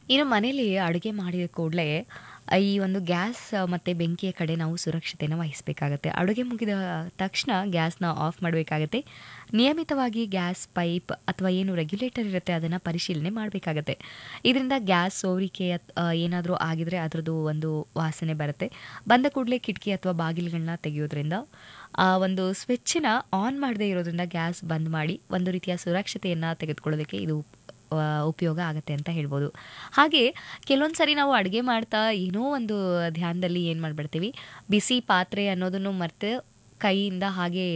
ಇನ್ನು ಮನೇಲಿ ಅಡುಗೆ ಮಾಡಿದ ಕೂಡಲೇ ಈ ಒಂದು ಗ್ಯಾಸ್ ಮತ್ತು ಬೆಂಕಿಯ ಕಡೆ ನಾವು ಸುರಕ್ಷತೆಯನ್ನು ವಹಿಸಬೇಕಾಗತ್ತೆ ಅಡುಗೆ ಮುಗಿದ ತಕ್ಷಣ ಗ್ಯಾಸ್ನ ಆಫ್ ಮಾಡಬೇಕಾಗತ್ತೆ ನಿಯಮಿತವಾಗಿ ಗ್ಯಾಸ್ ಪೈಪ್ ಅಥವಾ ಏನು ರೆಗ್ಯುಲೇಟರ್ ಇರುತ್ತೆ ಅದನ್ನು ಪರಿಶೀಲನೆ ಮಾಡಬೇಕಾಗತ್ತೆ ಇದರಿಂದ ಗ್ಯಾಸ್ ಸೋರಿಕೆ ಏನಾದರೂ ಆಗಿದ್ರೆ ಅದರದ್ದು ಒಂದು ವಾಸನೆ ಬರುತ್ತೆ ಬಂದ ಕೂಡಲೇ ಕಿಟಕಿ ಅಥವಾ ಬಾಗಿಲುಗಳನ್ನ ತೆಗೆಯೋದ್ರಿಂದ ಆ ಒಂದು ಸ್ವಿಚ್ನ ಆನ್ ಮಾಡದೇ ಇರೋದ್ರಿಂದ ಗ್ಯಾಸ್ ಬಂದ್ ಮಾಡಿ ಒಂದು ರೀತಿಯ ಸುರಕ್ಷತೆಯನ್ನು ತೆಗೆದುಕೊಳ್ಳೋದಕ್ಕೆ ಇದು ಆ, ಉಪಯೋಗ ಆಗುತ್ತೆ ಅಂತ ಹೇಳ್ಬೋದು ಹಾಗೆ ಕೆಲವೊಂದು ಸರಿ ನಾವು ಅಡುಗೆ ಮಾಡ್ತಾ ಏನೋ ಒಂದು ಧ್ಯಾನದಲ್ಲಿ ಏನು ಮಾಡಿಬಿಡ್ತೀವಿ ಬಿಸಿ ಪಾತ್ರೆ ಅನ್ನೋದನ್ನು ಮರೆತು ಕೈಯಿಂದ ಹಾಗೆ